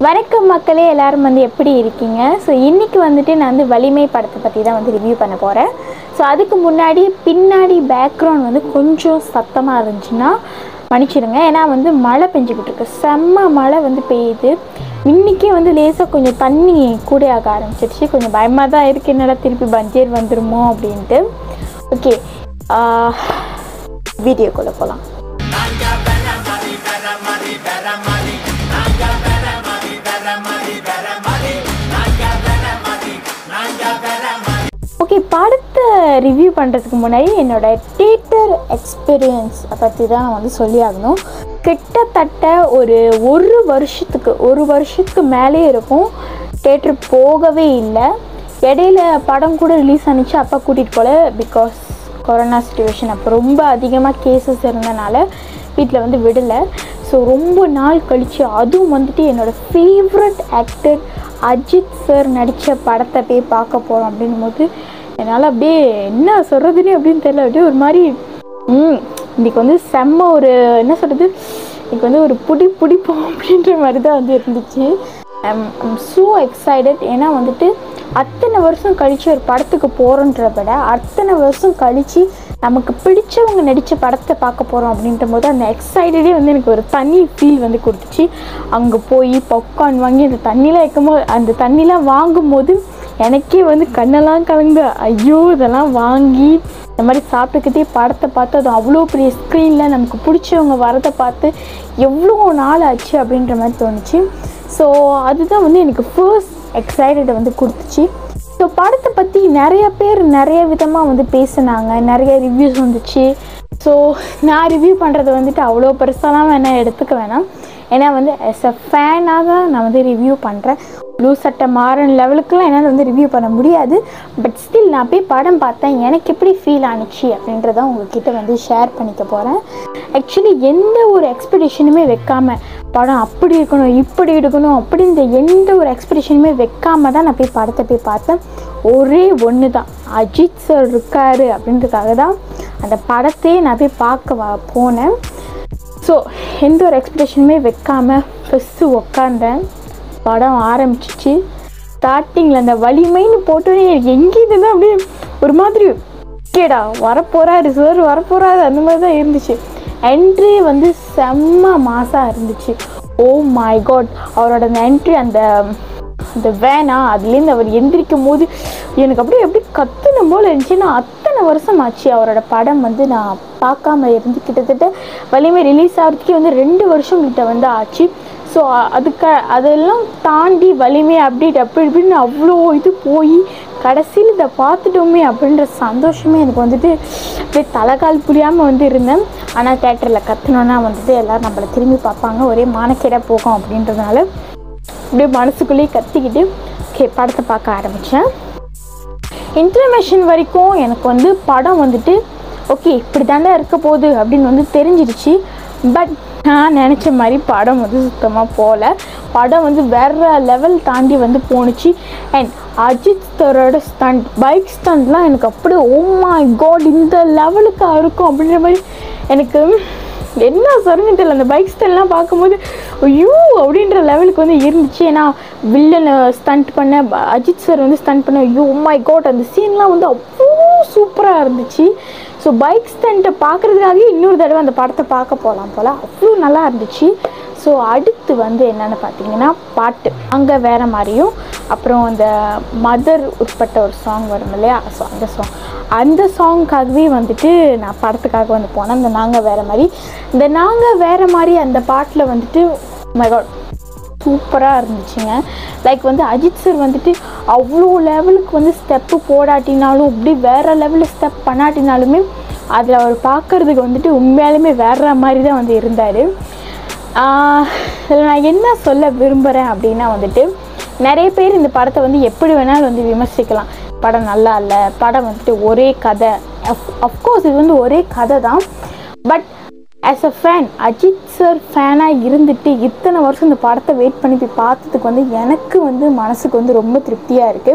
வணக்கம் மக்களே எல்லாரும் வந்து எப்படி இருக்கீங்க ஸோ இன்றைக்கி வந்துட்டு நான் வந்து வலிமை படத்தை பற்றி தான் வந்து ரிவ்யூ பண்ண போகிறேன் ஸோ அதுக்கு முன்னாடி பின்னாடி பேக்ரவுண்ட் வந்து கொஞ்சம் சத்தமாக இருந்துச்சுன்னா மன்னிச்சிடுங்க ஏன்னா வந்து மழை பெஞ்சுக்கிட்டு இருக்கு செம்ம மழை வந்து பெய்யுது இன்றைக்கே வந்து லேசாக கொஞ்சம் தண்ணி கூடையாக ஆரம்பிச்சிருச்சு கொஞ்சம் பயமாக தான் இருக்குது என்னடா திருப்பி பஞ்சேர் வந்துருமோ அப்படின்ட்டு ஓகே வீடியோக்குள்ளே போகலாம் ஓகே படத்தை ரிவ்யூ பண்ணுறதுக்கு முன்னாடி என்னோட தியேட்டர் எக்ஸ்பீரியன்ஸ் பற்றி தான் நான் வந்து சொல்லி ஆகணும் கிட்டத்தட்ட ஒரு ஒரு வருஷத்துக்கு ஒரு வருஷத்துக்கு மேலே இருக்கும் தேட்டர் போகவே இல்லை இடையில படம் கூட ரிலீஸ் ஆனிச்சு அப்பா கூட்டிகிட்டு போகல பிகாஸ் கொரோனா சுச்சுவேஷன் அப்போ ரொம்ப அதிகமாக கேசஸ் இருந்தனால வீட்டில் வந்து விடலை ஸோ ரொம்ப நாள் கழித்து அதுவும் வந்துட்டு என்னோடய ஃபேவரட் ஆக்டர் அஜித் சார் நடித்த படத்தை போய் பார்க்க போகிறோம் அப்படின்னும் போது என்னால் அப்படியே என்ன சொல்கிறதுனே அப்படின்னு தெரியல அப்படியே ஒரு மாதிரி ம் இன்றைக்கி வந்து செம்ம ஒரு என்ன சொல்கிறது இன்னைக்கு வந்து ஒரு புடி பிடிப்போம் அப்படின்ற மாதிரி தான் வந்து இருந்துச்சு ஐம் ஐம் ஸோ எக்ஸைட்டட் ஏன்னா வந்துட்டு அத்தனை வருஷம் கழித்து ஒரு படத்துக்கு போகிறோன்ற விட அத்தனை வருஷம் கழித்து நமக்கு பிடிச்சவங்க நடித்த படத்தை பார்க்க போகிறோம் அப்படின்ற போது அந்த எக்ஸைட்டடே வந்து எனக்கு ஒரு தனி ஃபீல் வந்து கொடுத்துச்சு அங்கே போய் பாப்கார்ன் வாங்கி அந்த தண்ணிலாம் வைக்கும்போது அந்த தண்ணிலாம் வாங்கும்போது எனக்கே வந்து கண்ணெல்லாம் கலந்து ஐயோ இதெல்லாம் வாங்கி இந்த மாதிரி சாப்பிட்டுக்கிட்டே படத்தை பார்த்து அது அவ்வளோ பெரிய ஸ்க்ரீனில் நமக்கு பிடிச்சவங்க வரதை பார்த்து எவ்வளோ நாள் ஆச்சு அப்படின்ற மாதிரி தோணுச்சு ஸோ அதுதான் வந்து எனக்கு ஃபர்ஸ்ட் எக்ஸைட்டடை வந்து கொடுத்துச்சு ஸோ படத்தை பற்றி நிறைய பேர் நிறைய விதமாக வந்து பேசுனாங்க நிறைய ரிவ்யூஸ் வந்துச்சு ஸோ நான் ரிவ்யூ பண்ணுறது வந்துட்டு அவ்வளோ பெருசாலாம் வேணால் எடுத்துக்க வேணாம் ஏன்னா வந்து எஸ் அ ஃபேனாக நான் வந்து ரிவ்யூ பண்ணுறேன் ப்ளூ சட்டை மாறன் லெவலுக்குலாம் என்னால் வந்து ரிவ்யூ பண்ண முடியாது பட் ஸ்டில் நான் போய் படம் பார்த்தேன் எனக்கு எப்படி ஃபீல் ஆணுச்சு அப்படின்றத உங்ககிட்ட வந்து ஷேர் பண்ணிக்க போகிறேன் ஆக்சுவலி எந்த ஒரு எக்ஸ்பெக்டேஷனுமே வைக்காமல் படம் அப்படி இருக்கணும் இப்படி இருக்கணும் அப்படின்ற எந்த ஒரு எக்ஸ்பெக்டேஷனுமே வைக்காம தான் நான் போய் படத்தை போய் பார்த்தேன் ஒரே ஒன்று தான் அஜித் சார் இருக்காரு அப்படின்றதுக்காக தான் அந்த படத்தையே நான் போய் பார்க்க வ போனேன் ஸோ எந்த ஒரு எக்ஸ்பெக்டேஷனுமே வைக்காமல் ஃபஸ்ட்டு உக்காந்தேன் படம் ஆரம்பிச்சிச்சு ஸ்டார்டிங்கில் அந்த வலிமைன்னு போட்டோன்னே எனக்கு எங்கேருந்து தான் அப்படியே ஒரு மாதிரி கேடா வரப்போகிறாரு சார் வரப்போகிறாரு அந்த மாதிரி தான் இருந்துச்சு என்ட்ரி வந்து செம்ம மாசாக இருந்துச்சு ஓ மை காட் அவரோட அந்த என்ட்ரி அந்த அந்த வேனா அதுலேருந்து அவர் எந்திரிக்கும் போது எனக்கு அப்படியே எப்படி கத்துன போல் இருந்துச்சு நான் அத்தனை வருஷம் ஆச்சு அவரோட படம் வந்து நான் பார்க்காம இருந்து கிட்டத்தட்ட வலிமை ரிலீஸ் ஆகிறதுக்கே வந்து ரெண்டு வருஷம் கிட்ட வந்து ஆச்சு ஸோ அதுக்கு அதெல்லாம் தாண்டி வலிமை அப்டேட் அப்படி இப்படின்னு அவ்வளோ இது போய் கடைசியில் இதை பார்த்துட்டோமே அப்படின்ற சந்தோஷமே எனக்கு வந்துட்டு அப்படியே தலைகால் புரியாமல் வந்து இருந்தேன் ஆனால் தேட்டரில் கற்றுனோன்னா வந்துட்டு எல்லோரும் நம்மளை திரும்பி பார்ப்பாங்க ஒரே மானக்கேடாக போகும் அப்படின்றதுனால அப்படியே மனசுக்குள்ளேயே கத்திக்கிட்டு ஓகே படத்தை பார்க்க ஆரம்பித்தேன் இன்டர்மேஷன் வரைக்கும் எனக்கு வந்து படம் வந்துட்டு ஓகே இப்படி தாண்டா இருக்க போகுது அப்படின்னு வந்து தெரிஞ்சிருச்சு பட் நான் நினச்ச மாதிரி படம் வந்து சுத்தமாக போகல படம் வந்து வேற லெவல் தாண்டி வந்து போணுச்சு அண்ட் அஜித் தரோட ஸ்டண்ட் பைக் ஸ்டண்ட்லாம் எனக்கு அப்படியே ஓ மை காட் இந்த லெவலுக்கு இருக்கும் அப்படின்ற மாதிரி எனக்கு என்ன சொல்லுன்னு தெரியல அந்த பைக் ஸ்டெல்லாம் பார்க்கும்போது ஐயோ அப்படின்ற லெவலுக்கு வந்து இருந்துச்சு ஏன்னா வில்லனை ஸ்டண்ட் பண்ண ப- அஜித் சார் வந்து ஸ்டண்ட் பண்ண ஐயோ மை காட் அந்த சீன்லாம் வந்து அவ்வளோ சூப்பராக இருந்துச்சு ஸோ பைக் ஸ்டண்ட்டை பார்க்குறதுக்காகவே இன்னொரு தடவை அந்த படத்தை பார்க்க போகலாம் போல் அவ்வளோ நல்லா இருந்துச்சு ஸோ அடுத்து வந்து என்னென்னு பார்த்தீங்கன்னா பாட்டு அங்கே வேறு மாதிரியும் அப்புறம் அந்த மதர் உட்பட்ட ஒரு சாங் வரும் இல்லையா ஸோ அந்த சாங் அந்த சாங்க்காகவே வந்துட்டு நான் படத்துக்காக வந்து போனேன் இந்த நாங்கள் வேறு மாதிரி இந்த நாங்கள் வேறு மாதிரி அந்த பாட்டில் வந்துட்டு மை காட் சூப்பராக இருந்துச்சுங்க லைக் வந்து அஜித் சார் வந்துட்டு அவ்வளோ லெவலுக்கு வந்து ஸ்டெப்பு போடாட்டினாலும் இப்படி வேறு லெவலில் ஸ்டெப் பண்ணாட்டினாலுமே அதில் அவர் பார்க்கறதுக்கு வந்துட்டு உண்மையாலுமே வேற மாதிரி தான் வந்து இருந்தார் இதில் நான் என்ன சொல்ல விரும்புகிறேன் அப்படின்னா வந்துட்டு நிறைய பேர் இந்த படத்தை வந்து எப்படி வேணாலும் வந்து விமர்சிக்கலாம் படம் நல்லா இல்லை படம் வந்துட்டு ஒரே கதை அஃப்கோர்ஸ் இது வந்து ஒரே கதை தான் but as a fan Ajith sir ஃபேனாக இருந்துட்டு இத்தனை வருஷம் இந்த படத்தை வெயிட் பண்ணி போய் பார்த்ததுக்கு வந்து எனக்கு வந்து மனசுக்கு வந்து ரொம்ப திருப்தியாக இருக்குது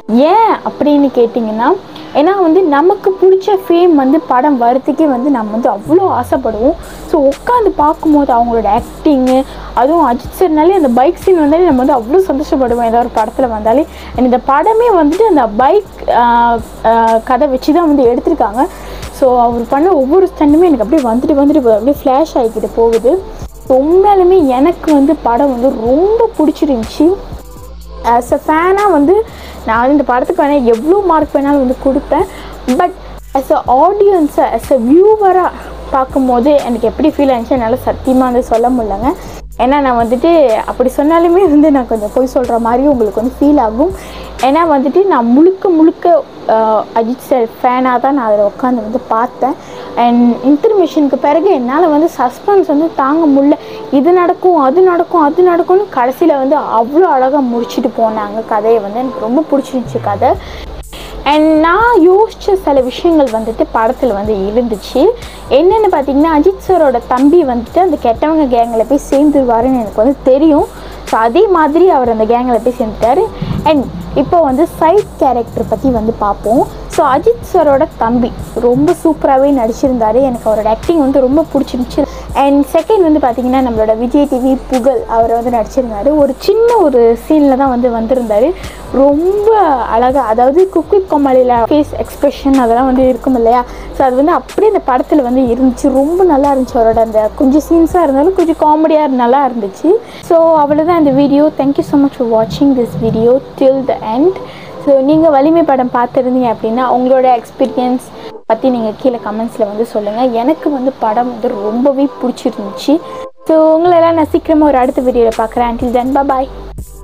ஏன் அப்படின்னு கேட்டிங்கன்னா ஏன்னா வந்து நமக்கு பிடிச்ச ஃபேம் வந்து படம் வரத்துக்கே வந்து நம்ம வந்து அவ்வளோ ஆசைப்படுவோம் ஸோ உட்காந்து பார்க்கும்போது அவங்களோட ஆக்டிங்கு அதுவும் அஜித் சார்னாலே அந்த பைக் சீன் வந்தாலே நம்ம வந்து அவ்வளோ சந்தோஷப்படுவோம் ஏதாவது ஒரு படத்தில் வந்தாலே And இந்த படமே வந்துட்டு அந்த பைக் கதை வச்சு தான் வந்து எடுத்திருக்காங்க ஸோ அவர் பண்ண ஒவ்வொரு ஸ்டண்டுமே எனக்கு அப்படியே வந்துட்டு வந்துட்டு போகுது. அப்படியே ஃப்ளாஷ் ஆகிக்கிட்டு போகுது உண்மையாலுமே எனக்கு வந்து படம் வந்து ரொம்ப பிடிச்சிருந்துச்சி ஆஸ் அ ஃபேனாக வந்து நான் வந்து இந்த படத்துக்கு வேணால் எவ்வளோ மார்க் வேணாலும் வந்து கொடுப்பேன் பட் ஆஸ் அ ஆடியன்ஸை ஆஸ் அ வியூவராக பார்க்கும்போது எனக்கு எப்படி ஃபீல் ஆச்சு என்னால் சத்தியமாக வந்து சொல்ல முடியலங்க ஏன்னா நான் வந்துட்டு அப்படி சொன்னாலுமே வந்து நான் கொஞ்சம் போய் சொல்கிற மாதிரி உங்களுக்கு வந்து ஃபீல் ஆகும் ஏன்னா வந்துட்டு நான் முழுக்க முழுக்க ஆஹ், அஜித் சார் ஃபேனாக தான் நான் அதில் உட்காந்து வந்து பார்த்தேன் அண்ட் இன்டர்மிஷனுக்கு பிறகு என்னால் வந்து சஸ்பென்ஸ் வந்து தாங்க முடியல இது நடக்கும் அது நடக்கும் அது நடக்கும்னு கடைசியில் வந்து அவ்வளோ அழகாக முடிச்சுட்டு போனாங்க கதையை வந்து எனக்கு ரொம்ப பிடிச்சிருந்துச்சி கதை அண்ட் நான் யோசித்த சில விஷயங்கள் வந்துட்டு படத்தில் வந்து இருந்துச்சு என்னென்னு பார்த்தீங்கன்னா அஜித் சாரோட தம்பி வந்துட்டு அந்த கெட்டவங்க கேங்கில் போய் சேர்ந்துருவாருன்னு எனக்கு வந்து தெரியும் ஸோ அதே மாதிரி அவர் அந்த கேங்கில் போய் சேர்ந்துட்டாரு அண்ட் இப்போ வந்து சைட் கேரக்டர் பற்றி வந்து பார்ப்போம் ஸோ அஜித் சாரோட தம்பி ரொம்ப சூப்பராகவே நடிச்சிருந்தாரு எனக்கு அவரோட ஆக்டிங் வந்து ரொம்ப பிடிச்சிருந்துச்சு அண்ட் செகண்ட் வந்து பார்த்தீங்கன்னா நம்மளோட விஜய் டிவி புகழ் அவர் வந்து நடிச்சிருந்தாரு ஒரு சின்ன ஒரு சீனில் தான் வந்து வந்திருந்தாரு ரொம்ப அழகாக அதாவது குக்வித் கோமாளியில் ஃபேஸ் எக்ஸ்பிரஷன் அதெல்லாம் வந்து இருக்கும் இல்லையா ஸோ அது வந்து அப்படியே இந்த படத்தில் வந்து இருந்துச்சு ரொம்ப நல்லா இருந்துச்சு அவரோட அந்த கொஞ்சம் சீன்ஸாக இருந்தாலும் கொஞ்சம் காமெடியாக நல்லா இருந்துச்சு ஸோ அவ்வளோதான் இந்த video thank you so much for வாட்சிங் this video till the end so நீங்கள் வலிமை படம் பார்த்துருந்தீங்க அப்படின்னா உங்களோட எக்ஸ்பீரியன்ஸ் பற்றி நீங்கள் கீழே கமெண்ட்ஸில் வந்து சொல்லுங்கள் எனக்கு வந்து படம் வந்து ரொம்பவே பிடிச்சிருந்துச்சு ஸோ உங்களெல்லாம் நான் சீக்கிரமாக ஒரு அடுத்த வீடியோவில் பார்க்குறேன் until then bye பாய்